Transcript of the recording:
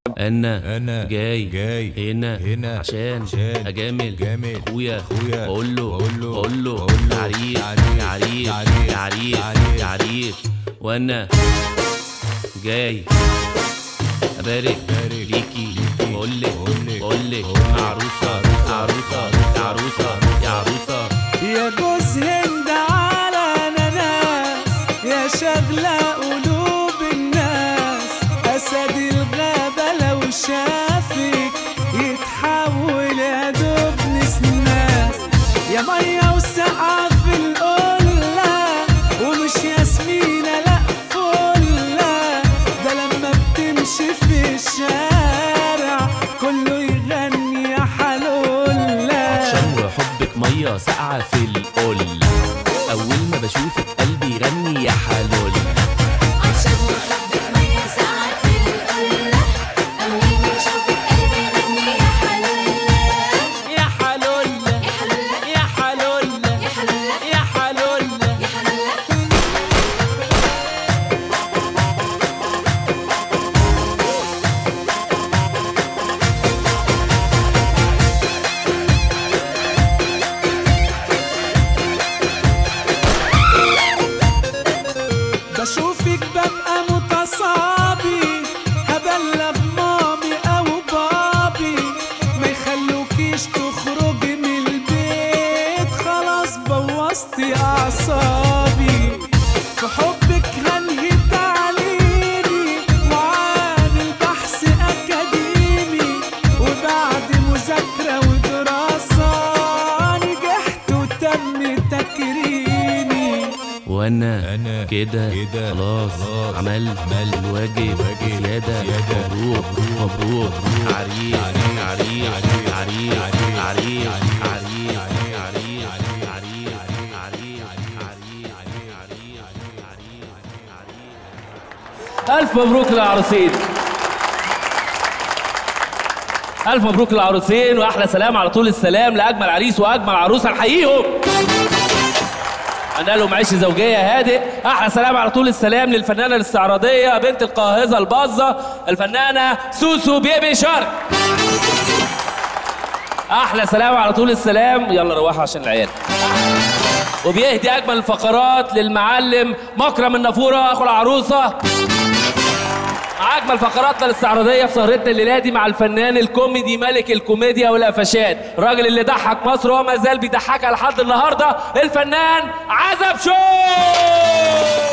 انا أنا جاي جاي هنا هنا عشان عشان اجامل أجامل اخويا أخويا بقول له بقول له بقول له بقول له تعريف تعريف تعريف تعريف تعريف تعريف تعريف وانا جاي ابارك أبارك ليكي ليكي بقول لك بقول لك بقول لك بقول لك عروسه عروسه يا عروسه يا عروسه يا جوز هند على نناس يا شغلة قلوب الناس أسد الغابة لو شافك يتحول يا دوب نسناس يا مية وسقعة في القلة ومش ياسمينة لأ فلة ده لما بتمشي في الشارع كله يغني يا حلولة عشان وحبك ميه ساقعه في القل اول ما بشوفك قلبي يغني يا حلول عشان بحبك مية ساعة في القلة أول ما أشوفك قلبي يغني يا حلولة يا حلول يا حلول يا حلولة يا حلول يا حلولة بشوفك ببقى متصابي هبلغ مامي او بابي ما يخلوكيش تخرجي من البيت خلاص بوظتي اعصابي في حبك هنهي تعليمي وعامل بحث اكاديمي وبعد مذاكرة ودراسة نجحت وتم تكريمي وانا أنا كده كده خلاص خلاص عملت عملت الواجب الواجب زيادة زيادة. مبروك مبروك عريس عريس عريس عريس عريس عريس عريس ألف مبروك للعروسين ألف مبروك للعروسين وأحلى سلام على طول السلام لأجمل عريس وأجمل عروسة نحييهم أنا لهم عيش زوجية هادئ أحلى سلام على طول السلام للفنانة الاستعراضية بنت القاهزة الباظة الفنانة سوسو بيبي شارك أحلى سلام على طول السلام يلا روحوا عشان العيال وبيهدي أجمل الفقرات للمعلم مكرم النافورة أخو العروسة مع اجمل فقراتنا الاستعراضيه في سهرتنا الليله دي مع الفنان الكوميدي ملك الكوميديا والقفشات الراجل اللي ضحك مصر وما زال بيضحكها لحد النهارده الفنان عزب شو